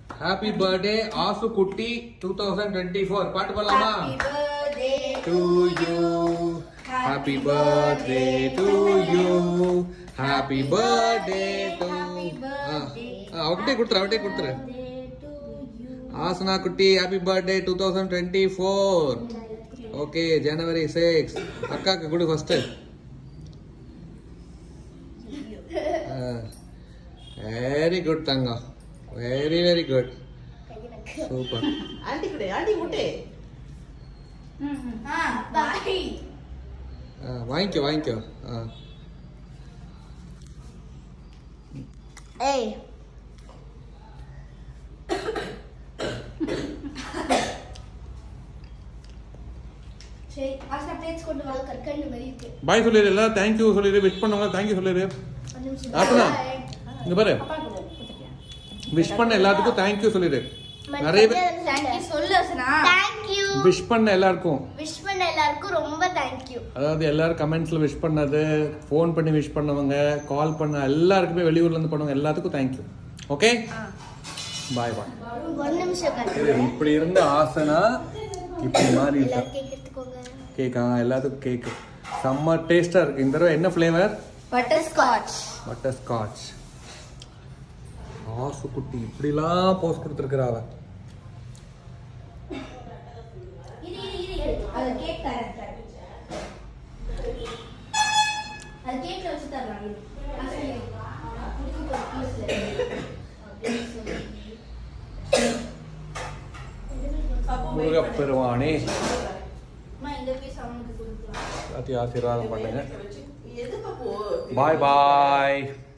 Happy birthday ஆசு குட்டி two thousand twenty four பாட்டு பாடலாமா to you happy birthday to you happy birthday to அவகிட்டே கொடுத்துரு அவகிட்டே கொடுத்துரு ஆசனா குட்டி happy birthday two thousand twenty four okay January six அக்காக்கு கொடு ஃபர்ஸ்ட் வெரி குட் தங்கம் very very good super aunty கூட ஆண்டி முட்டே வாங்கிக்கோ வாங்கிக்கோ ஆ ஏய் சரி ஆசா பிளேட்ஸ் கொண்டு வாங்க கற்கண்டு மாதிரி இருக்கு பாய் சொல்லிடு எல்லாம் தேங்க்யூ சொல்லிடு விஷ் பண்ணவங்க தேங்க்யூ சொல்லிடு ஒரு நிமிஷம் ஆசனா இங்க பாரு விஷ் பண்ண எல்லாத்துக்கும் தேங்க்யூ சொல்லிடு நிறைய பேர் தேங்க்யூ சொல்லு ஆசனா தேங்க்யூ விஷ் பண்ண எல்லாருக்கும் விஷ் பண்ண எல்லாருக்கும் ரொம்ப தேங்க்யூ அதாவது எல்லாரும் கமெண்ட்ஸ்ல விஷ் பண்ணது ஃபோன் பண்ணி விஷ் பண்ணவங்க கால் பண்ண எல்லாருக்குமே வெளியூர்ல இருந்து பண்ணவங்க எல்லாத்துக்கும் தேங்க்யூ ஓகே பாய் பாய் ஒரு நிமிஷம் கற்று இப்படி இருந்த ஆசனா இப்படி மாறி எல்லாரும் கேக் எடுத்துக்கோங்க கேக்கா எல்லாத்துக்கும் கேக்கு செம்ம டேஸ்டா இருக்கு இந்த தடவை என்ன flavour butter scotch butter scotch Aasu குட்டி இப்படிலாம் போஸ்ட் கொடுத்துருக்குறா அவ அது கேக் தரேன் அது கேக்ல வச்சு தரலாம் இரு. ஆசா, இரு. குடிக்க போற piece ல. முருகப்பெருவானே அம்மா, இந்த பீஸ் அவனுக்கு கொடுக்கலாம் எல்லாத்தையும் ஆசீர்வாதம் பண்ணுங்க எதுக்கு போ பாய் பாய்